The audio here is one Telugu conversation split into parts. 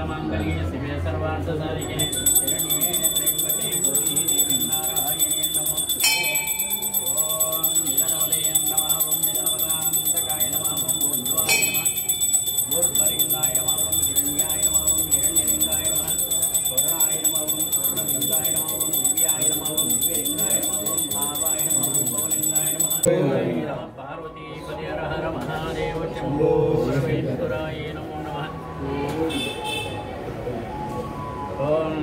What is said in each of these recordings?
సర్వమంగళమాంగళ్యే శివే సర్వార్థసాధికే శరణ్యే త్రయంబకే గౌరీ దేవి నారాయణే నమోస్తుతే ఓం నిజనవలయ నమః ఓం నిజనవలాంతకాయ నమః ఓం ఊర్ధ్వాయ నమః ఊర్ధ్వలింగాయ నమః ఓం హిరణ్యాయ నమః ఓం హిరణ్యలింగాయ నమః స్వర్ణాయ నమః ఓం స్వర్ణలింగాయ నమః ఓం దివ్యాయ నమః ఓం దివ్యలింగాయ నమః ఓం భావాయ నమః ఓం భవలింగాయ నమః పార్వతీపతి హర హర మహాదేవ శంభో సర్వేశ్వరాయ నమో నమః ఓం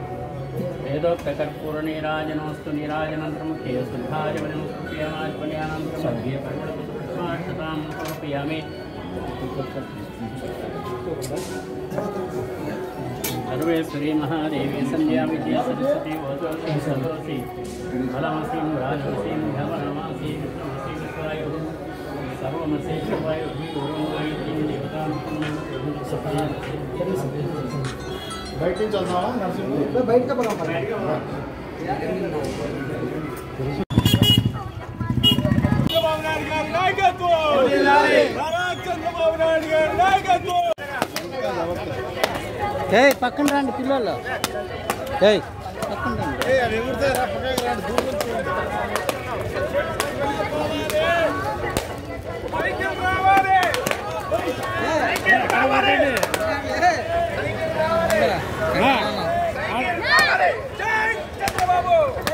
వేదోక్తకర్పూరనీరాజనోస్తు నీరాజనంతరముఖ్యే సుధాజవనమస్తు ప్రియమాజ్వన్యానంతరం సర్వే పరిమళపుష్పాక్షతాం సమర్పయామి సర్వేశ్వరీ మహాదేవి సంధ్యా విజయ సరస్వతి ఓజోసి సదోసి ఫలమసీం రాజోసీం ధమనమాసి విష్ణుమసి విశ్వాయు సర్వమసి శివాయు ఓం గాయత్రీం దేవతాం బయట నుంచి వస్తావా నరసింహ బయటకు పోదాం చంద్రబాబు నాయుడు గారి నాయకత్వం నారా చంద్రబాబు నాయుడు గారి నాయకత్వం ఏయ్ పక్కన రండి పిల్లలు ఏయ్ పక్కన రండి అది ఎగురుతారా పక్కకి రాండి దూరం నుంచి చూడండి. పైకి రావాలి. జై చంద్రబాబు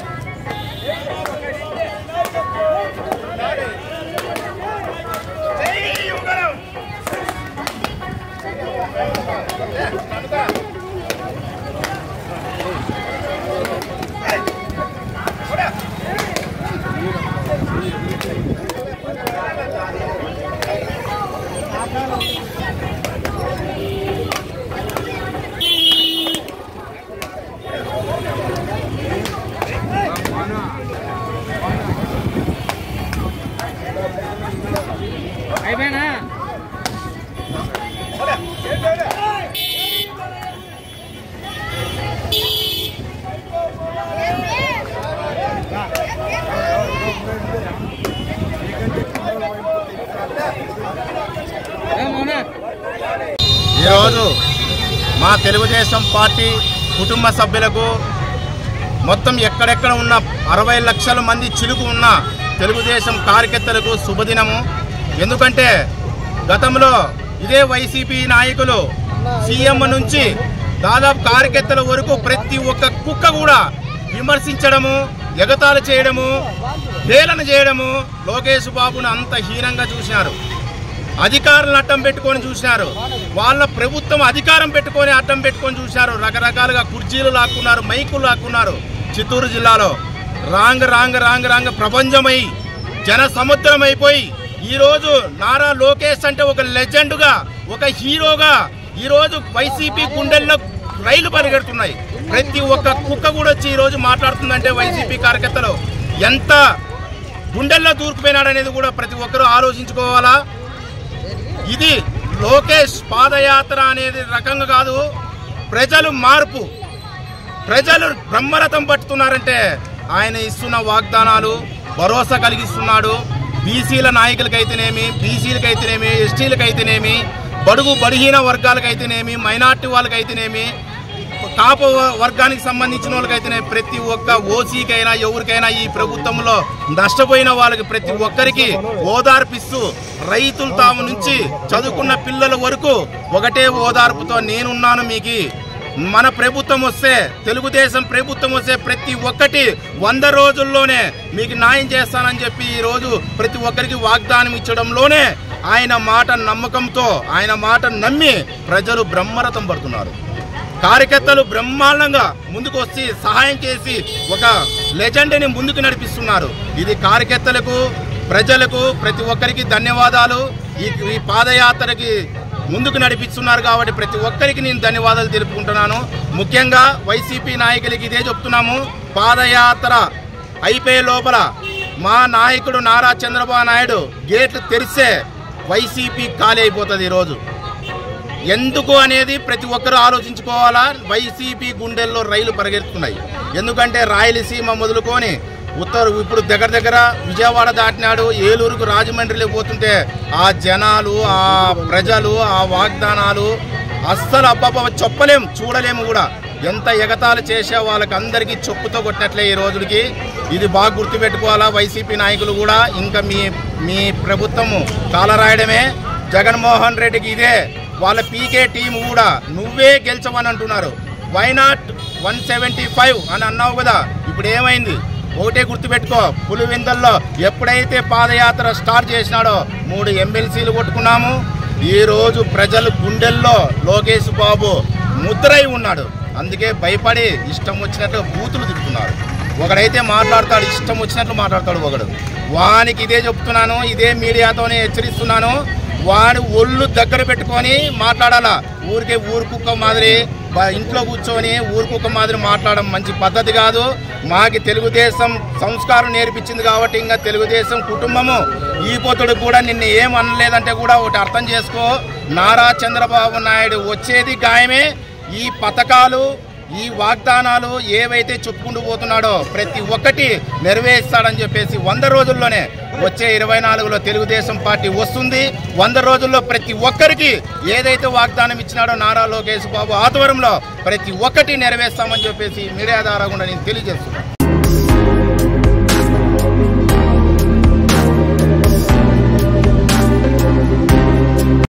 జై యుగరం అయిపోయినా ఏమోనా ఈరోజు మా తెలుగుదేశం పార్టీ కుటుంబ సభ్యులకు మొత్తం ఎక్కడెక్కడ ఉన్న అరవై లక్షల మంది చిలుకు ఉన్న తెలుగుదేశం కార్యకర్తలకు శుభదినము ఎందుకంటే గతంలో ఇదే వైసీపీ నాయకులు సీఎం నుంచి దాదాపు కార్యకర్తల వరకు ప్రతి ఒక్క కుక్క కూడా విమర్శించడము ఎగతాళి చేయడము హేళన చేయడము లోకేష్ బాబును అంత హీనంగా చూసినారు అధికారులను అడ్డం పెట్టుకొని చూసినారు వాళ్ళ ప్రభుత్వం అధికారం పెట్టుకొని అడ్డం పెట్టుకొని చూసినారు రకరకాలుగా కుర్చీలు లాక్కున్నారు మైకులు లాక్కున్నారు చిత్తూరు జిల్లాలో రాంగ్ రాంగ్ రాంగ్ రాంగ్ ప్రపంచమై జన సముద్రం అయిపోయి ఈరోజు నారా లోకేష్ అంటే ఒక లెజెండ్గా ఒక హీరోగా ఈరోజు వైసీపీ గుండెల్లో రైలు పరిగెడుతున్నాయి ప్రతి ఒక్క కుక్క కూడా వచ్చి ఈరోజు మాట్లాడుతుందంటే వైసీపీ కార్యకర్తలు ఎంత గుండెల్లో దూరుకుపోయినాడనేది కూడా ప్రతి ఒక్కరూ ఆలోచించుకోవాలా ఇది లోకేష్ పాదయాత్ర అనేది రకంగా కాదు ప్రజలు మార్పు ప్రజలు బ్రహ్మరథం పట్టుతున్నారంటే ఆయన ఇస్తున్న వాగ్దానాలు భరోసా కలిగిస్తున్నాడు బీసీల నాయకులకైతేనేమి బీసీలకైతేనేమి ఎస్టీలకైతేనేమి బడుగు బడిహీన వర్గాలకైతేనేమి మైనార్టీ వాళ్ళకైతేనేమి కాప వర్గానికి సంబంధించిన వాళ్ళకైతేనే ప్రతి ఒక్క ఓసీకైనా ఎవరికైనా ఈ ప్రభుత్వంలో నష్టపోయిన వాళ్ళకి ప్రతి ఒక్కరికి ఓదార్పిస్తూ రైతులు తాము నుంచి చదువుకున్న పిల్లల వరకు ఒకటే ఓదార్పుతో నేనున్నాను మీకు మన ప్రభుత్వం వస్తే తెలుగుదేశం ప్రభుత్వం వస్తే ప్రతి ఒక్కటి వంద రోజుల్లోనే మీకు న్యాయం చేస్తానని చెప్పి ఈ రోజు ప్రతి ఒక్కరికి వాగ్దానం ఇచ్చడంలోనే ఆయన మాట నమ్మకంతో ఆయన మాట నమ్మి ప్రజలు బ్రహ్మరథం పడుతున్నారు కార్యకర్తలు బ్రహ్మాండంగా ముందుకు వచ్చి సహాయం చేసి ఒక లెజెండ్ని ముందుకు నడిపిస్తున్నారు ఇది కార్యకర్తలకు ప్రజలకు ప్రతి ఒక్కరికి ధన్యవాదాలు ఈ ఈ పాదయాత్రకి ముందుకు నడిపిస్తున్నారు కాబట్టి ప్రతి ఒక్కరికి నేను ధన్యవాదాలు తెలుపుకుంటున్నాను ముఖ్యంగా వైసీపీ నాయకులకి ఇదే చెప్తున్నాము పాదయాత్ర అయిపోయే లోపల మా నాయకుడు నారా చంద్రబాబు నాయుడు గేట్లు తెరిస్తే వైసీపీ ఖాళీ అయిపోతుంది ఈరోజు ఎందుకు అనేది ప్రతి ఒక్కరూ ఆలోచించుకోవాలా వైసీపీ గుండెల్లో రైలు పరిగెత్తుతున్నాయి ఎందుకంటే రాయలసీమ మొదలుకొని ఉత్తర ఇప్పుడు దగ్గర దగ్గర విజయవాడ దాటినాడు ఏలూరుకు రాజమండ్రిలో పోతుంటే ఆ జనాలు ఆ ప్రజలు ఆ వాగ్దానాలు అస్సలు అబ్బాబా చెప్పలేం చూడలేము కూడా ఎంత ఎగతాలు చేసే వాళ్ళకి అందరికీ చొప్పుతో కొట్టినట్లే ఈ రోజులకి ఇది బాగా గుర్తుపెట్టుకోవాలా వైసీపీ నాయకులు కూడా ఇంకా మీ మీ ప్రభుత్వము కాలరాయడమే జగన్మోహన్ రెడ్డికి ఇదే వాళ్ళ పీకే టీం కూడా నువ్వే గెలిచమని అంటున్నారు why not one seventy five అని అన్నావు కదా ఇప్పుడు ఏమైంది ఒకటే గుర్తుపెట్టుకో పులివెందల్లో ఎప్పుడైతే పాదయాత్ర స్టార్ట్ చేసినాడో మూడు ఎమ్మెల్సీలు కొట్టుకున్నాము ఈ రోజు ప్రజలు గుండెల్లో లోకేష్ బాబు ముద్రై ఉన్నాడు అందుకే భయపడి ఇష్టం వచ్చినట్లు బూతులు తిప్పుతున్నారు ఒకడైతే మాట్లాడతాడు ఇష్టం వచ్చినట్లు మాట్లాడతాడు ఒకడు వానికి ఇదే చెప్తున్నాను ఇదే మీడియాతోనే హెచ్చరిస్తున్నాను వాడు ఒళ్ళు దగ్గర పెట్టుకొని మాట్లాడాలా ఊరికే ఊరు కుక్క మాదిరి బ- ఇంట్లో కూర్చొని ఊరు కుక్క మాదిరి మాట్లాడడం మంచి పద్ధతి కాదు మాకి తెలుగుదేశం సంస్కారం నేర్పించింది కాబట్టి ఇంకా తెలుగుదేశం కుటుంబము ఈ పొత్తుడు కూడా నిన్ను ఏం అనలేదంటే కూడా ఒకటి అర్థం చేసుకో నారా చంద్రబాబు నాయుడు వచ్చేది ఖాయమే ఈ పథకాలు ఈ వాగ్దానాలు ఏవైతే చెప్పుకుంటూ పోతున్నాడో ప్రతి ఒక్కటి నెరవేరుస్తాడని చెప్పేసి వంద రోజుల్లోనే వచ్చే ఇరవై నాలుగులో తెలుగుదేశం పార్టీ వస్తుంది వంద రోజుల్లో ప్రతి ఒక్కరికి ఏదైతే వాగ్దానం ఇచ్చినాడో నారా లోకేష్ బాబు ఆధ్వర్యంలో ప్రతి ఒక్కటి నెరవేర్స్తామని చెప్పేసి మీడియా ద్వారా కూడా నేను తెలియజేస్తున్నాను